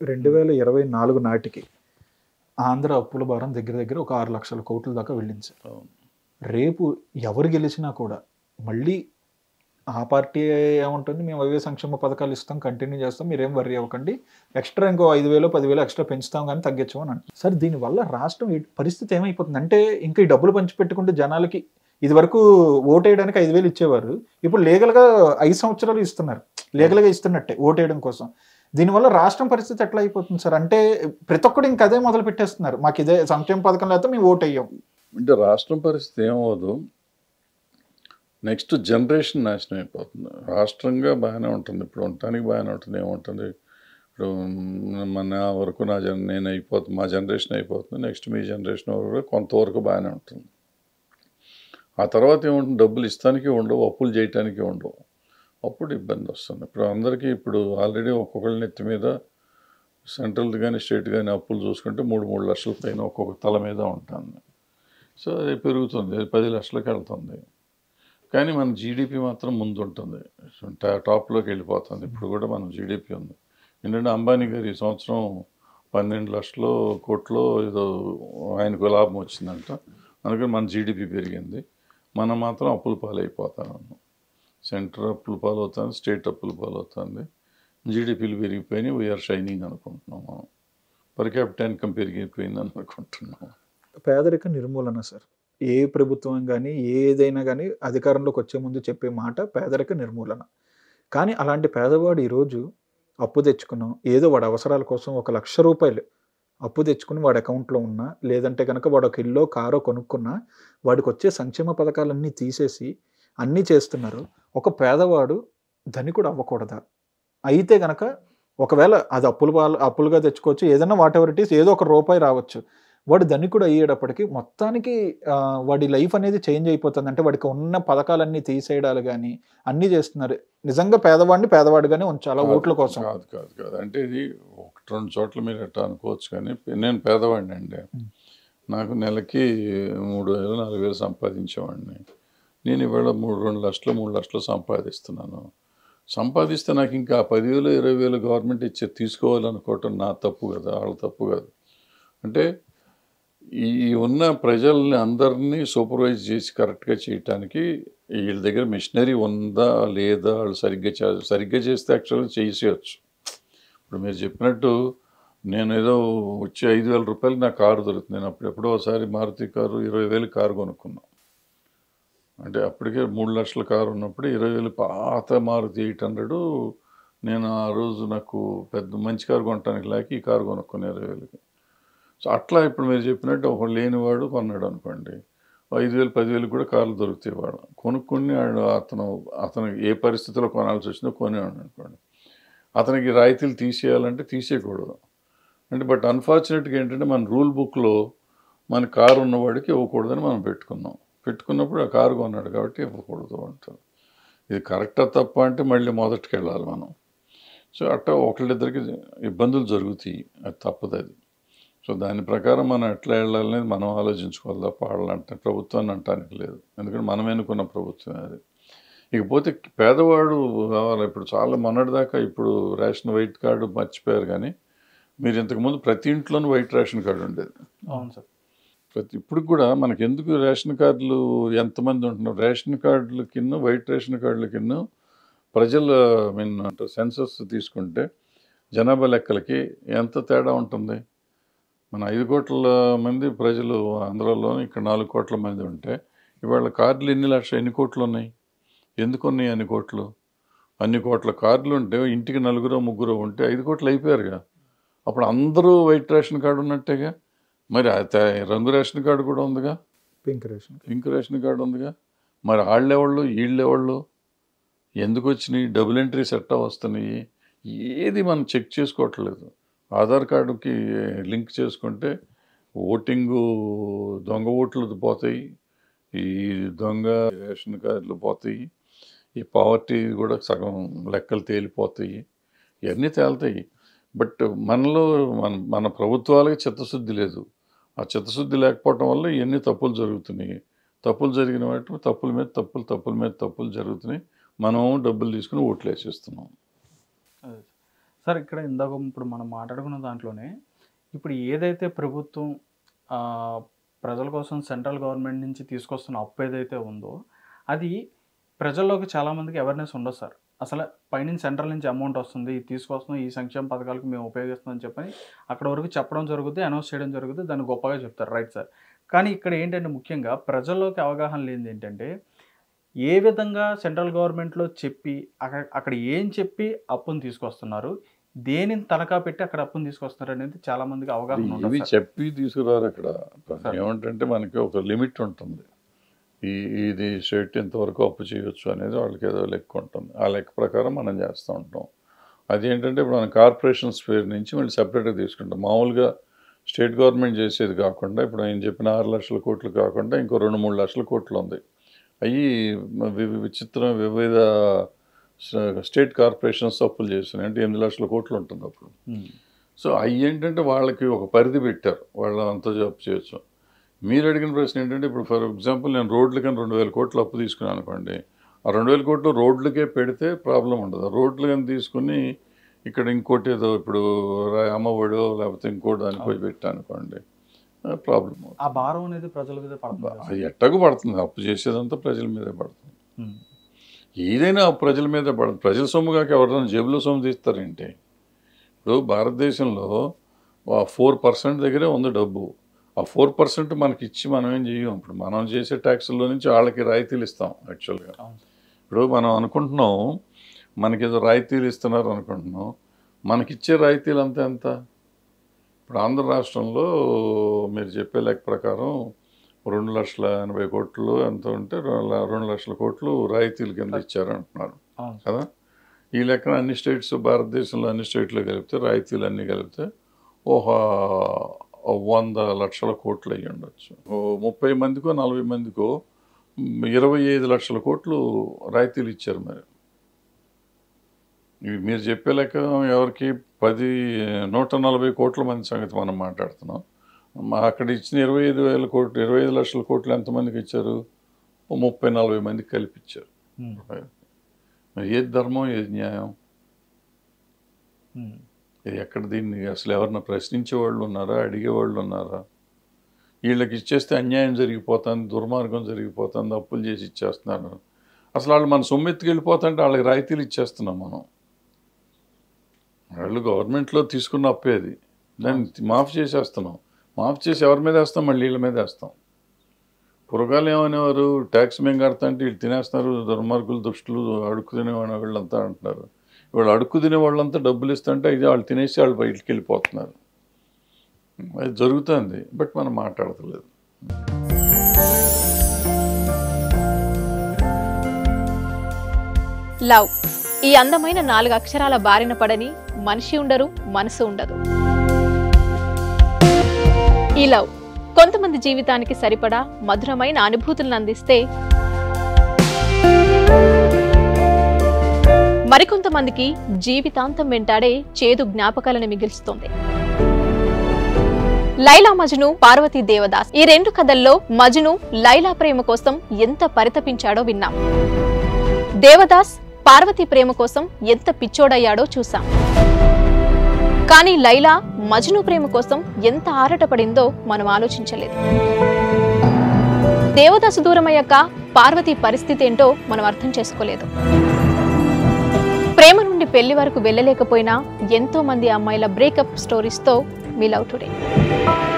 రెండు వేల ఇరవై నాలుగు నాటికి ఆంధ్ర అప్పుల భారం దగ్గర దగ్గర ఒక ఆరు లక్షల కోట్ల దాకా వెళ్ళింది సార్ అవును రేపు ఎవరు గెలిచినా కూడా మళ్ళీ ఆ పార్టీ ఏముంటుంది మేము అవే సంక్షేమ పథకాలు ఇస్తాం కంటిన్యూ చేస్తాం మీరేం వర్రీ అవ్వకండి ఎక్స్ట్రా ఇంకో ఐదు వేలు పదివేలు ఎక్స్ట్రా పెంచుతాం కానీ తగ్గించాం అని అంటారు సార్ దీనివల్ల రాష్ట్రం ఈ పరిస్థితి ఏమైపోతుంది అంటే ఇంకా ఈ డబ్బులు పంచిపెట్టుకుంటే జనాలకి ఇది వరకు ఓటేయడానికి ఐదు వేలు ఇచ్చేవారు ఇప్పుడు లీగల్గా ఐదు సంవత్సరాలు ఇస్తున్నారు లీగల్గా ఇస్తున్నట్టే ఓటేయడం కోసం దీనివల్ల రాష్ట్రం పరిస్థితి ఎట్లా అయిపోతుంది సార్ అంటే ప్రతి ఒక్కడు ఇంక అదే మొదలు పెట్టేస్తున్నారు మాకు ఇదే సంక్షేమ పథకం లేకపోతే మేము ఓటేయం అంటే రాష్ట్రం పరిస్థితి ఏమవ్వదు నెక్స్ట్ జనరేషన్ నాశనం అయిపోతుంది రాష్ట్రంగా బాగానే ఉంటుంది ఇప్పుడు ఉండటానికి బాగానే ఉంటుంది ఏముంటుంది ఇప్పుడు మన వరకు నా జన్ నేను అయిపోతుంది మా జనరేషన్ అయిపోతుంది నెక్స్ట్ మీ జనరేషన్ వరకు కూడా కొంతవరకు బాగానే ఉంటుంది ఆ తర్వాత ఏముంటుంది డబ్బులు ఇస్తానికి ఉండవు అప్పులు చేయటానికి ఉండవు అప్పుడు ఇబ్బంది వస్తుంది ఇప్పుడు అందరికీ ఇప్పుడు ఆల్రెడీ ఒక్కొక్కరి నెత్తి మీద సెంట్రల్ కానీ స్టేట్ కానీ అప్పులు చూసుకుంటే మూడు మూడు లక్షల పైన ఒక్కొక్క తల మీద ఉంటుంది సో అది పెరుగుతుంది అది పది లక్షలకు వెళ్తుంది కానీ మన జీడిపి మాత్రం ముందు ఉంటుంది టా- టాప్లోకి వెళ్ళిపోతుంది ఇప్పుడు కూడా మన జీడిపి ఉంది ఎందుకంటే అంబానీ గారు ఈ సంవత్సరం పన్నెండు లక్షలు కోట్లు ఏదో ఆయనకు లాభం వచ్చిందంట అందుకని మన జీడిపి పెరిగింది మనం మాత్రం అప్పుల పాలైపోతా ఉన్నాం సెంటర్ అప్పుల పాలవుతుంది స్టేట్ అప్పుల పాలవుతుంది జీడిపీలు పెరిగిపోయినాయి వీఆర్ షైనింగ్ అనుకుంటున్నాం మనం పర్ క్యాపిటల్ ఇన్కమ్ పెరిగిపోయిందని అనుకుంటున్నాం పేదరిక నిర్మూలన సార్ ఏ ప్రభుత్వం కానీ ఏదైనా కానీ అధికారంలోకి వచ్చే ముందు చెప్పే మాట పేదరిక నిర్మూలన కానీ అలాంటి పేదవాడు ఈరోజు అప్పు తెచ్చుకున్నాం ఏదో వాడి అవసరాల కోసం ఒక లక్ష రూపాయలు అప్పు తెచ్చుకుని వాడి అకౌంట్లో ఉన్నా లేదంటే కనుక వాడు ఒక ఇల్లో కారో కొనుక్కున్నా వాడికి వచ్చే సంక్షేమ పథకాలన్నీ తీసేసి అన్నీ చేస్తున్నారు ఒక పేదవాడు ధనికుడు అవ్వకూడదా అయితే గనక ఒకవేళ అది అప్పులు పాలు అప్పులుగా తెచ్చుకోవచ్చు ఏదైనా వాట్ ఎవర్ ఇట్ ఈస్ ఏదో ఒక రూపాయి రావచ్చు వాడు ధనికుడు అయ్యేటప్పటికి మొత్తానికి ఆ, వాడి లైఫ్ అనేది చేంజ్ అయిపోతుంది అంటే వాడికి ఉన్న పథకాలన్నీ తీసేయడాలు కానీ అన్నీ చేస్తున్నారు నిజంగా పేదవాడిని పేదవాడిగానే ఉంచాలా ఓట్ల కోసం కాదు కాదు కాదు అంటే ఇది ఒకటి రెండు చోట్ల మీరు ఎట్లా అనుకోవచ్చు కానీ నేను పేదవాడిని అండి నాకు నెలకి మూడు వేలు నాలుగు వేలు సంపాదించేవాడిని నేను ఇవాళ మూడు రెండు లక్షలు మూడు లక్షలు సంపాదిస్తున్నాను సంపాదిస్తే నాకు ఇంకా ఆ పదివేలు ఇరవై వేలు గవర్నమెంట్ ఇచ్చే తీసుకోవాలనుకోవటం నా తప్పు కదా వాళ్ళ తప్పు కాదు అంటే ఈ ఉన్న ప్రజల్ని అందరినీ సూపర్వైజ్ చేసి కరెక్ట్గా చేయటానికి వీళ్ళ దగ్గర మిషనరీ ఉందా లేదా వాళ్ళు సరిగ్గా చే- సరిగ్గా చేస్తే యాక్చువల్గా చేసేయచ్చు ఇప్పుడు మీరు చెప్పినట్టు నేను ఏదో వచ్చి ఐదు వేల రూపాయలు నా కారు దొరుకుతుంది నేను అప్పుడు ఎప్పుడో ఒకసారి మారుతి కారు ఇరవై వేలు కారు కొనుక్కున్నాను అంటే అప్పటికే మూడు లక్షల కారు ఉన్నప్పుడు ఇరవై వేలు పాత మారుతి ఎయిట్ హండ్రెడ్ నేను ఆ రోజు నాకు పెద్ద మంచి కారు కొనడానికి లేక ఈ కారు కొనుక్కున్నాను ఇరవై వేలకి సో అట్లా ఇప్పుడు మీరు చెప్పినట్టు ఒక లేనివాడు కొన్నాడు అనుకోండి ఐదు వేలు పదివేలు కూడా కార్లు దొరుకుతాయి వాడు కొనుక్కుని వాడు అతను అతను ఏ పరిస్థితిలో కొనాల్సి వచ్చిందో కొనేవాడు అనుకోండి అతనికి రాయితీలు తీసేయాలంటే తీసేయకూడదు అంటే బట్ అన్ఫార్చునేట్గా ఏంటంటే మన రూల్ బుక్లో మన కారు ఉన్నవాడికి ఇవ్వకూడదని మనం పెట్టుకున్నాం పెట్టుకున్నప్పుడు ఆ కారు కొన్నాడు కాబట్టి ఇవ్వకూడదు అంటారు ఇది కరెక్టా తప్ప అంటే మళ్ళీ మొదటికి వెళ్ళాలి మనం సో అట్లా ఒకళ్ళిద్దరికి ఇబ్బందులు జరుగుతాయి అది తప్పదు అది సో దాని ప్రకారం మనం ఎట్లా వెళ్ళాలనేది మనం ఆలోచించుకోవాలి తప్ప వాళ్ళంటే ప్రభుత్వాన్ని అంటానికి లేదు ఎందుకంటే మనం ఎన్నుకున్న ప్రభుత్వం అది ఇకపోతే పేదవాడు కావాలి ఇప్పుడు చాలా మొన్నటిదాకా ఇప్పుడు రేషన్ వైట్ కార్డు మర్చిపోయారు కానీ మీరు ఇంతకుముందు ప్రతి ఇంట్లోనూ వైట్ రేషన్ కార్డు ఉండేది అవును సార్ ప్రతి ఇప్పుడు కూడా మనకి ఎందుకు రేషన్ కార్డులు ఎంతమంది ఉంటున్నారు రేషన్ కార్డుల కింద వైట్ రేషన్ కార్డుల కింద ప్రజల మీన్ సెన్సస్ తీసుకుంటే జనాభా లెక్కలకి ఎంత తేడా ఉంటుంది మన ఐదు కోట్ల మంది ప్రజలు ఆంధ్రాలో ఇక్కడ నాలుగు కోట్ల మంది ఉంటే ఇవాళ కార్డులు ఎన్ని లక్షలు ఎన్ని కోట్లు ఉన్నాయి ఎందుకు ఉన్నాయి అన్ని కోట్లు అన్ని కోట్ల కార్డులు ఉంటే ఇంటికి నలుగురో ముగ్గురో ఉంటే ఐదు కోట్లు అయిపోయారుగా అప్పుడు అందరూ వైట్ రేషన్ కార్డు ఉన్నట్టేగా మరి ఆ తే- రంగు రేషన్ కార్డు కూడా ఉందిగా pink ration pink ration card ఉందిగా మరి వాళ్ళెవాళ్ళు వీళ్ళెవాళ్ళు ఎందుకు వచ్చినాయి డబుల్ ఎంట్రీస్ ఎట్టా వస్తున్నాయి ఏది మనం చెక్ చేసుకోవట్లేదు ఆధార్ కార్డుకి లింక్ చేసుకుంటే ఓటింగు దొంగ ఓట్లు పోతాయి ఈ దొంగ రేషన్ కార్డులు పోతాయి ఈ పావర్టీ కూడా సగం లెక్కలు తేలిపోతాయి ఇవన్నీ తేలుతాయి బట్ మనలో మన మన ప్రభుత్వాలకి చిత్తశుద్ధి లేదు ఆ చిత్తశుద్ధి లేకపోవటం వల్ల ఇవన్నీ తప్పులు జరుగుతున్నాయి తప్పులు జరిగిన వాటి తప్పుల మీద తప్పులు తప్పుల మీద తప్పులు జరుగుతున్నాయి మనం డబ్బులు తీసుకుని ఓట్లు వేసేస్తున్నాం సార్ ఇక్కడ ఇందాక ఇప్పుడు మనం మాట్లాడుకున్న దాంట్లోనే ఇప్పుడు ఏదైతే ప్రభుత్వం ఆ, ప్రజల కోసం సెంట్రల్ గవర్నమెంట్ నుంచి తీసుకొస్తున్న అప్పు ఏదైతే ఉందో అది ప్రజల్లోకి చాలామందికి అవేర్నెస్ ఉండదు సార్ అసలు పైనుంచి సెంట్రల్ నుంచి అమౌంట్ వస్తుంది ఇది తీసుకొస్తున్నాం ఈ సంక్షేమ పథకాలకు మేము ఉపయోగిస్తున్నాం అని చెప్పని అక్కడ వరకు చెప్పడం జరుగుతుంది అనౌన్స్ చేయడం జరుగుతుంది దాన్ని గొప్పగా చెప్తారు రైట్ సార్ కానీ ఇక్కడ ఏంటంటే ముఖ్యంగా ప్రజల్లోకి అవగాహన లేనిది ఏంటంటే ఏ విధంగా సెంట్రల్ గవర్నమెంట్లో చెప్పి అక్కడ అక్కడ ఏం చెప్పి అప్పును తీసుకొస్తున్నారు దేనిని తనఖా పెట్టి అక్కడ అప్పును తీసుకొస్తున్నారు అనేది చాలా మందికి అవగాహన ఇవి ఉండదు సార్. చెప్పి తీసుకురారు అక్కడ సార్. ఏమంటే మనకి ఒక లిమిట్ ఉంటుంది ఈ ఇది స్టేట్ ఇంతవరకు అప్పు చేయొచ్చు అనేది వాళ్ళకి ఏదో లెక్క ఉంటుంది ఆ లెక్క ప్రకారం మనం చేస్తూ ఉంటాం అది ఏంటంటే ఇప్పుడు మనం కార్పొరేషన్ స్పేర్ నుంచి మళ్ళీ సపరేట్గా తీసుకుంటాం మామూలుగా స్టేట్ గవర్నమెంట్ చేసేది కాకుండా ఇప్పుడు ఆయన చెప్పిన ఆరు లక్షల కోట్లు కాకుండా ఇంకో రెండు మూడు లక్షల కోట్లు ఉంది అవి వి- విచిత్రం వివిధ స్టేట్ కార్పొరేషన్స్ అప్పులు చేస్తున్నాయి అంటే ఎనిమిది లక్షల కోట్లు ఉంటుంది అప్పుడు ఉమ్. సో అవి ఏంటంటే వాళ్ళకి ఒక పరిధి పెట్టారు వాళ్ళు అంత జాబ్ చేయొచ్చు మీరు అడిగిన ప్రశ్న ఏంటంటే ఇప్పుడు ఫర్ ఎగ్జాంపుల్ నేను రోడ్లకని రెండు వేల కోట్లు అప్పు తీసుకున్నాను అనుకోండి ఆ రెండు వేల కోట్లు రోడ్లకే పెడితే ప్రాబ్లం ఉండదు రోడ్లు కానీ తీసుకుని ఇక్కడ ఇంకోటి ఏదో ఇప్పుడు రా- అమ్మఒడో లేకపోతే ఇంకోటి దానికి పోయి పెట్టాను అనుకోండి ప్రాబ్లం ఆ భారం అనేది ప్రజల మీద పడుతుంది కదా సార్. అది ఎట్టకు పడుతుంది అప్పు చేసేదంతా ప్రజల మీదే పడుతుంది ఉమ్. ఏదైనా ప్రజల మీద పడదు ప్రజల సొమ్ము కాక ఎవరైనా జేబులో సొమ్ము తీస్తారేంటి ఇప్పుడు భారతదేశంలో ఫోర్ పర్సెంట్ దగ్గరే ఉంది డబ్బు ఆ ఫోర్ పర్సెంట్ మనకి ఇచ్చి మనం ఏం చెయ్యం ఇప్పుడు మనం చేసే ట్యాక్సుల్లో నుంచి వాళ్ళకి రాయితీలు ఇస్తాం యాక్చువల్గా అవును. ఇప్పుడు మనం అనుకుంటున్నాం మనకి ఏదో రాయితీలు ఇస్తున్నారు అనుకుంటున్నాం మనకిచ్చే రాయితీలు అంతా ఎంత ఇప్పుడు ఆంధ్ర రాష్ట్రంలో మీరు చెప్పే లెక్క ప్రకారం రెండు లక్షల ఎనభై కోట్లు ఎంత ఉంటే రెండు ల- రెండు లక్షల కోట్లు రాయితీల కింద ఇచ్చారు అంటున్నారు అవును సార్. కదా ఈ లెక్కన అన్ని స్టేట్స్ భారతదేశంలో అన్ని స్టేట్లు కలిపితే రాయితీలు అన్నీ కలిపితే ఓహ ఓ వంద లక్షల కోట్లు అయ్యి ఉండొచ్చు ఓ ముప్పై మందికో నలభై మందికో మ్, ఇరవై ఐదు లక్షల కోట్లు రాయితీలు ఇచ్చారు మరి ఇవి మీరు చెప్పే లెక్క ఎవరికి పది నూట నలభై కోట్ల మంది సంగతి మనం మాట్లాడుతున్నాం మా అక్కడ ఇచ్చిన ఇరవై ఐదు వేల కోట్లు ఇరవై ఐదు లక్షల కోట్లు ఎంతమందికి ఇచ్చారు ఓ ముప్పై నలభై మందికి కలిపి ఇచ్చారు ఉమ్. మరి ఏది ధర్మం ఏది న్యాయం ఉమ్. ఇది ఎక్కడ దీన్ని అసలు ఎవరన్నా ప్రశ్నించే వాళ్ళు ఉన్నారా అడిగే వాళ్ళు ఉన్నారా వీళ్ళకి ఇచ్చేస్తే అన్యాయం జరిగిపోతుంది దుర్మార్గం జరిగిపోతుంది అప్పులు చేసి ఇచ్చేస్తున్నారు అసలు వాళ్ళు మన సొమ్మెత్తికి వెళ్ళిపోతుంటే వాళ్ళకి రాయితీలు ఇచ్చేస్తున్నాం మనం వాళ్ళు గవర్నమెంట్లో తీసుకున్న అప్పేది దాన్ని మాఫ్ చేసేస్తున్నాం మాఫ్ చేసి ఎవరి మీద వేస్తాం మళ్ళీ వీళ్ళ మీద వేస్తాం పురగాలు ఏమనేవారు ట్యాక్స్ మేము కడతా అంటే వీళ్ళు తినేస్తున్నారు దుర్మార్గులు దుష్టులు అడుక్కు తినేవాడు వీళ్ళంతా అంటున్నారు వాళ్ళు అడుక్కు తినే వాళ్ళంతా డబ్బులు ఇస్తుంటే ఇది వాళ్ళు తినేసి వాళ్ళు బయటికి వెళ్ళిపోతున్నారు అది జరుగుతుంది బట్ మనం మాట్లాడతలేదు లవ్ ఈ అందమైన నాలుగు అక్షరాల బారిన పడని మనిషి ఉండరు మనసు ఉండదు ఈ లవ్ కొంతమంది జీవితానికి సరిపడా మధురమైన అనుభూతులను అందిస్తే మరికొంతమందికి జీవితాంతం వెంటాడే చేదు జ్ఞాపకాలను మిగిల్చుతుంది లైలా మజ్ను పార్వతీ దేవదాస్ ఈ రెండు కథల్లో మజ్ను లైలా ప్రేమ కోసం ఎంత పరితపించాడో విన్నాం దేవదాస్ పార్వతి ప్రేమ కోసం ఎంత పిచ్చోడయ్యాడో చూసాం కానీ లైలా మజ్ను ప్రేమ కోసం ఎంత ఆరాటపడిందో మనం ఆలోచించలేదు దేవదాసు దూరమయ్యాక పార్వతి పరిస్థితి ఏంటో మనం అర్థం చేసుకోలేదు ప్రేమ నుండి పెళ్లి వరకు వెళ్ళలేకపోయినా ఎంతో మంది అమ్మాయిల బ్రేకప్ స్టోరీస్తో మీ లవ్ టుడే